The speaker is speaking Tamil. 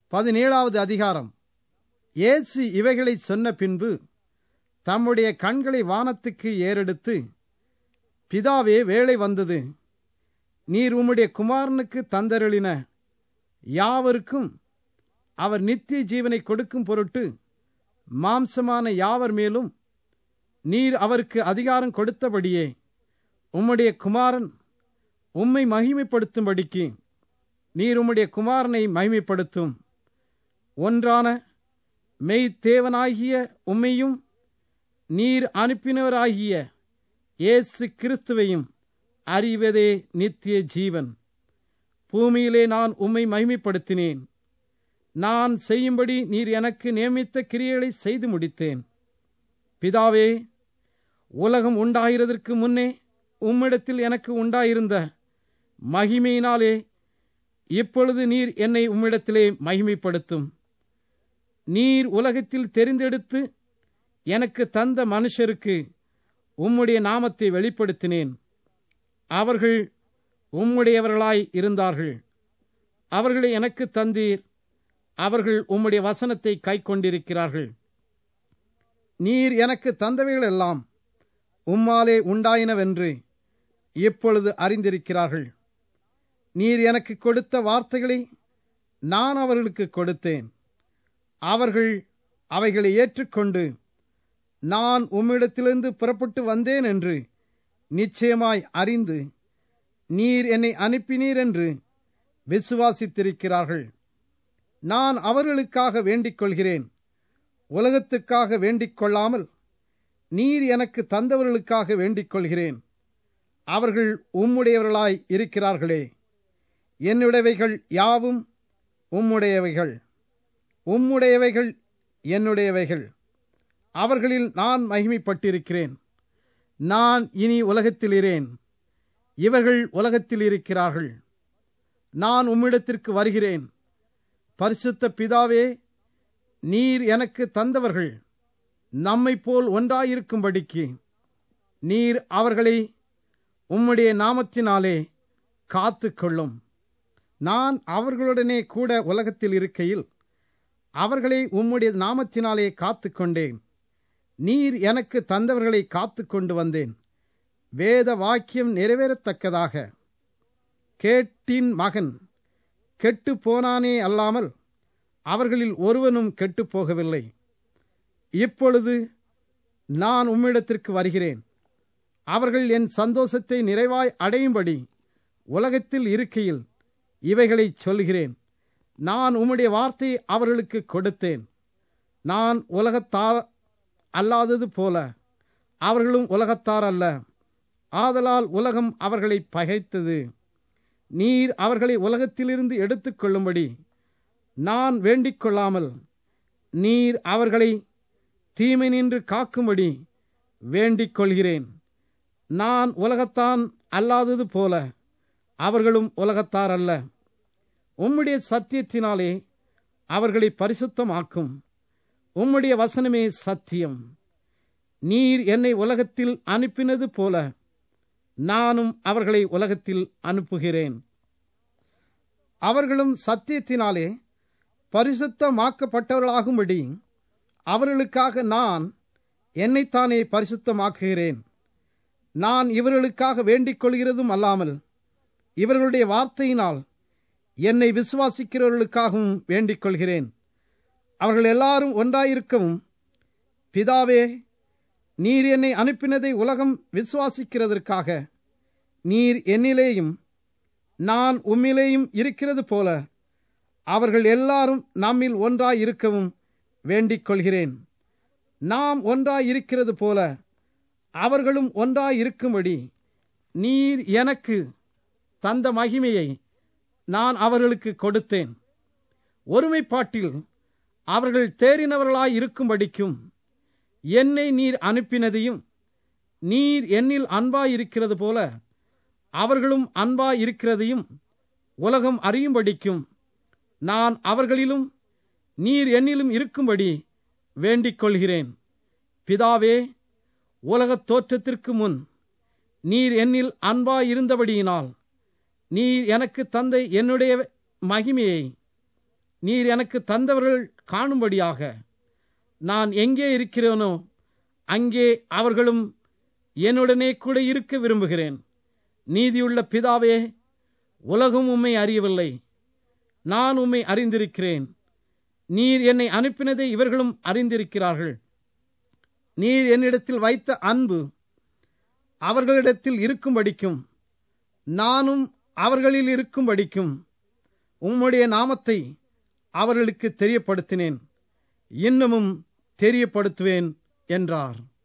பதினேழாவது அதிகாரம் இயேசு இவைகளை சொன்ன பின்பு தம்முடைய கண்களை வானத்துக்கு ஏறெடுத்து பிதாவே வேலை வந்தது நீர் உம்முடைய குமாரனுக்கு தந்தருளின யாவருக்கும் அவர் நித்திய ஜீவனை கொடுக்கும் பொருட்டு மாம்சமான யாவர் மேலும் நீர் அவருக்கு அதிகாரம் கொடுத்தபடியே உம்முடைய குமாரன் உம்மை மகிமைப்படுத்தும்படிக்கு நீர் உம்முடைய குமாரனை மகிமைப்படுத்தும் ஒன்றான மெய்த்தேவனாகிய உம்மையும் நீர் அனுப்பினவராகிய இயேசு கிறிஸ்துவையும் அறிவதே நித்திய ஜீவன் பூமியிலே நான் உம்மை மகிமைப்படுத்தினேன் நான் செய்யும்படி நீர் எனக்கு நியமித்த கிரியைகளை செய்து முடித்தேன் பிதாவே உலகம் உண்டாகிறதற்கு முன்னே உம்மிடத்தில் எனக்கு உண்டாயிருந்த மகிமையினாலே இப்பொழுது நீர் என்னை உம்மிடத்திலே மகிமைப்படுத்தும் நீர் உலகத்தில் தெரிந்தெடுத்து எனக்கு தந்த மனுஷருக்கு உம்முடைய நாமத்தை வெளிப்படுத்தினேன் அவர்கள் உம்முடையவர்களாய் இருந்தார்கள் அவர்களை எனக்கு தந்தீர் அவர்கள் உம்முடைய வசனத்தை கை கொண்டிருக்கிறார்கள் நீர் எனக்கு தந்தவைகள் எல்லாம் உம்மாலே உண்டாயினவென்று இப்பொழுது அறிந்திருக்கிறார்கள் நீர் எனக்கு கொடுத்த வார்த்தைகளை நான் அவர்களுக்கு கொடுத்தேன் அவர்கள் அவைகளை ஏற்றுக்கொண்டு நான் உம்மிடத்திலிருந்து புறப்பட்டு வந்தேன் என்று நிச்சயமாய் அறிந்து நீர் என்னை அனுப்பினீர் என்று விசுவாசித்திருக்கிறார்கள் நான் அவர்களுக்காக வேண்டிக் கொள்கிறேன் உலகத்துக்காக வேண்டிக் கொள்ளாமல் நீர் எனக்கு தந்தவர்களுக்காக வேண்டிக் கொள்கிறேன் அவர்கள் உம்முடையவர்களாய் இருக்கிறார்களே என்னுடையவைகள் யாவும் உம்முடையவைகள் உம்முடையவைகள் என்னுடையவைகள் அவர்களில் நான் மகிமைப்பட்டிருக்கிறேன் நான் இனி உலகத்தில் இரேன் இவர்கள் உலகத்தில் இருக்கிறார்கள் நான் உம்மிடத்திற்கு வருகிறேன் பரிசுத்த பிதாவே நீர் எனக்கு தந்தவர்கள் நம்மை போல் ஒன்றாயிருக்கும்படிக்கு நீர் அவர்களை உம்முடைய நாமத்தினாலே காத்து கொள்ளும் நான் அவர்களுடனே கூட உலகத்தில் இருக்கையில் அவர்களை உம்முடைய நாமத்தினாலே காத்து கொண்டேன் நீர் எனக்கு தந்தவர்களை காத்து கொண்டு வந்தேன் வேத வாக்கியம் நிறைவேறத்தக்கதாக கேட்டின் மகன் கெட்டு போனானே அல்லாமல் அவர்களில் ஒருவனும் கெட்டு போகவில்லை இப்பொழுது நான் உம்மிடத்திற்கு வருகிறேன் அவர்கள் என் சந்தோஷத்தை நிறைவாய் அடையும்படி உலகத்தில் இருக்கையில் இவைகளை சொல்கிறேன் நான் உம்முடைய வார்த்தை அவர்களுக்கு கொடுத்தேன் நான் உலகத்தார் அல்லாதது போல அவர்களும் உலகத்தார் அல்ல ஆதலால் உலகம் அவர்களை பகைத்தது நீர் அவர்களை உலகத்திலிருந்து எடுத்துக்கொள்ளும்படி நான் வேண்டிக் கொள்ளாமல் நீர் அவர்களை தீமை நின்று காக்கும்படி வேண்டிக் கொள்கிறேன் நான் உலகத்தான் அல்லாதது போல அவர்களும் உலகத்தார் அல்ல உம்முடைய சத்தியத்தினாலே அவர்களை பரிசுத்தமாக்கும் உம்முடைய வசனமே சத்தியம் நீர் என்னை உலகத்தில் அனுப்பினது போல நானும் அவர்களை உலகத்தில் அனுப்புகிறேன் அவர்களும் சத்தியத்தினாலே பரிசுத்தமாக்கப்பட்டவர்களாகும்படி அவர்களுக்காக நான் என்னைத்தானே பரிசுத்தமாக்குகிறேன் நான் இவர்களுக்காக வேண்டிக் கொள்கிறதும் அல்லாமல் இவர்களுடைய வார்த்தையினால் என்னை விசுவாசிக்கிறவர்களுக்காகவும் வேண்டிக் கொள்கிறேன் அவர்கள் எல்லாரும் ஒன்றாயிருக்கவும் பிதாவே நீர் என்னை அனுப்பினதை உலகம் விசுவாசிக்கிறதற்காக நீர் என்னிலேயும் நான் உம்மிலேயும் இருக்கிறது போல அவர்கள் எல்லாரும் நம்மில் ஒன்றாயிருக்கவும் வேண்டிக் கொள்கிறேன் நாம் ஒன்றாயிருக்கிறது போல அவர்களும் ஒன்றாயிருக்கும்படி நீர் எனக்கு தந்த மகிமையை நான் அவர்களுக்கு கொடுத்தேன் ஒருமைப்பாட்டில் அவர்கள் தேறினவர்களாய் இருக்கும்படிக்கும் என்னை நீர் அனுப்பினதையும் நீர் என்னில் அன்பாயிருக்கிறது போல அவர்களும் அன்பாயிருக்கிறதையும் உலகம் அறியும்படிக்கும் நான் அவர்களிலும் நீர் என்னிலும் இருக்கும்படி வேண்டிக் கொள்கிறேன் பிதாவே உலகத் தோற்றத்திற்கு முன் நீர் என்னில் அன்பாயிருந்தபடியினால் நீர் எனக்கு தந்த என்னுடைய மகிமையை நீர் எனக்கு தந்தவர்கள் காணும்படியாக நான் எங்கே இருக்கிறேனோ அங்கே அவர்களும் என்னுடனே கூட இருக்க விரும்புகிறேன் நீதியுள்ள பிதாவே உலகம் உம்மை அறியவில்லை நான் உம்மை அறிந்திருக்கிறேன் நீர் என்னை அனுப்பினதை இவர்களும் அறிந்திருக்கிறார்கள் நீர் என்னிடத்தில் வைத்த அன்பு அவர்களிடத்தில் இருக்கும்படிக்கும் நானும் அவர்களில் இருக்கும்படிக்கும் உம்முடைய நாமத்தை அவர்களுக்கு தெரியப்படுத்தினேன் இன்னமும் தெரியப்படுத்துவேன் என்றார்